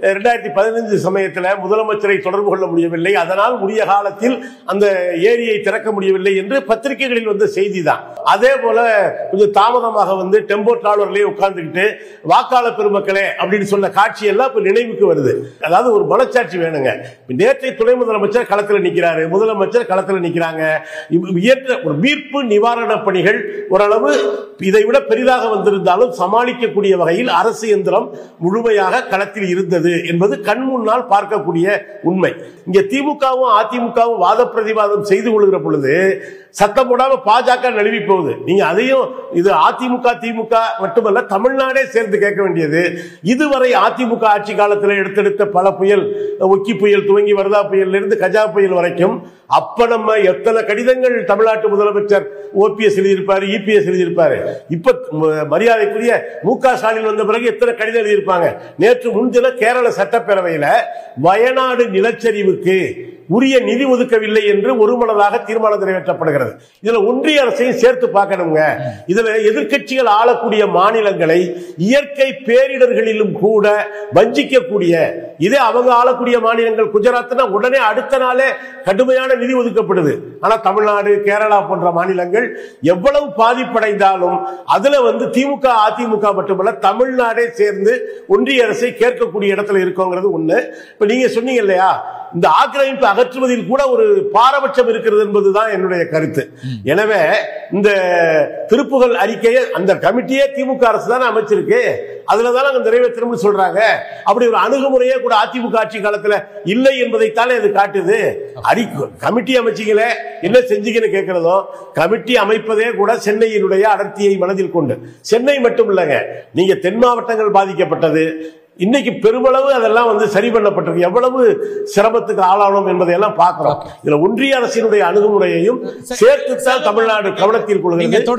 ரெண்டாயிரத்தி பதினைந்து சமயத்தில் முதலமைச்சரை தொடர்பு கொள்ள முடியவில்லை அதனால் உரிய காலத்தில் அந்த ஏரியை திறக்க முடியவில்லை என்று பத்திரிகைகளில் வந்த செய்தி தான் அதே போல கொஞ்சம் தாமதமாக வந்து டெம்போ டிராவலர்லயே உட்கார்ந்துக்கிட்டு வாக்காளர் பெருமக்களே அப்படின்னு சொன்ன காட்சி எல்லாம் இப்ப நினைவுக்கு வருது அதாவது ஒரு மனச்சாட்சி வேணுங்க இப்ப நேற்றை துணை முதலமைச்சர் களத்தில் நிற்கிறாரு முதலமைச்சர் களத்தில் நிற்கிறாங்க இப்ப இயற்ற ஒரு மீட்பு நிவாரண பணிகள் ஓரளவு இதை விட பெரிதாக வந்திருந்தாலும் சமாளிக்கக்கூடிய வகையில் அரசு இயந்திரம் முழுமையாக களத்தில் இருந்தது என்பது கண் முன்னால் பார்க்கக்கூடிய உண்மை இங்க திமுகவும் அதிமுகவும் வாத பிரதிவாதம் செய்து கொள்கிற பொழுது சத்தம் போடாம பாஜக நழுவி போகுது நீங்க அதையும் இது அதிமுக திமுக மட்டுமல்ல தமிழ்நாடே சேர்ந்து கேட்க வேண்டியது இதுவரை அதிமுக ஆட்சி காலத்தில் எடுத்தெடுத்த பல புயல் ஒக்கி புயல் துவங்கி வரதா புயல்ல இருந்து கஜா புயல் வரைக்கும் அப்ப நம்ம எத்தனை கடிதங்கள் தமிழ்நாட்டு முதலமைச்சர் ஓபிஎஸ் எழுதியிருப்பாரு இபிஎஸ் எழுதியிருப்பாரு இப்ப ம- மரியாதைக்குரிய மு க ஸ்டாலின் வந்த பிறகு எத்தனை கடிதம் எழுதியிருப்பாங்க நேற்று முன்தின கேரள சட்டப்பேரவையில வயநாடு நிலச்சரிவுக்கு உரிய நிதி ஒதுக்கவில்லை என்று ஒருமனதாக தீர்மானம் நிறைவேற்றப்படுகிறது இதுல ஒன்றிய அரசையும் சேர்த்து பார்க்கணுங்க இதுல எதிர்க்கட்சிகள் ஆளக்கூடிய மாநிலங்களை இயற்கை பேரிடர்களிலும் கூட வஞ்சிக்கக்கூடிய இதே அவங்க ஆளக்கூடிய மாநிலங்கள் குஜராத்னா உடனே அடுத்த நாளே கடுமையான நிதி ஒதுக்கப்படுது ஆனா தமிழ்நாடு கேரளா போன்ற மாநிலங்கள் எவ்வளவு பாதிப்படைந்தாலும் அதுல வந்து திமுக அதிமுக மட்டுமல்ல தமிழ்நாடே சேர்ந்து ஒன்றிய அரசை கேட்கக்கூடிய இடத்துல இருக்கோங்கிறது ஒண்ணு இப்ப நீங்க சொன்னீங்க இல்லையா இந்த ஆக்கிரமிப்பு அகற்றுவதில் கூட ஒரு பாரபட்சம் இருக்கிறது என்பதுதான் என்னுடைய கருத்து எனவே இந்த திருப்புகழ் அறிக்கையை அந்த கமிட்டியே திமுக அரசு தானே அமைச்சிருக்கு அதுல தானே அங்க நிறைவேற்றணும்னு சொல்றாங்க அப்படி ஒரு அணுகுமுறையே கூட அதிமுக ஆட்சி காலத்துல இல்லை என்பதைத்தானே அது காட்டுது அறிக்கை கமிட்டி அமைச்சிங்களே என்ன செஞ்சீங்கன்னு கேட்கிறதோ கமிட்டி அமைப்பதே கூட சென்னையினுடைய அடர்த்தியை மனதில் கொண்டு சென்னை மட்டும் இல்லைங்க நீங்க தென் மாவட்டங்கள் பாதிக்கப்பட்டது இன்னைக்கு பெருமளவு அதெல்லாம் வந்து சரி பண்ணப்பட்டிருக்கு எவ்வளவு சிரமத்துக்கு ஆளானோம் என்பதையெல்லாம் பார்க்கிறோம் இதுல ஒன்றிய அரசினுடைய அணுகுமுறையையும் சேர்த்துத்தான் தமிழ்நாடு கவனத்தில் நீங்க கொள்கிறது தொடர்ந்து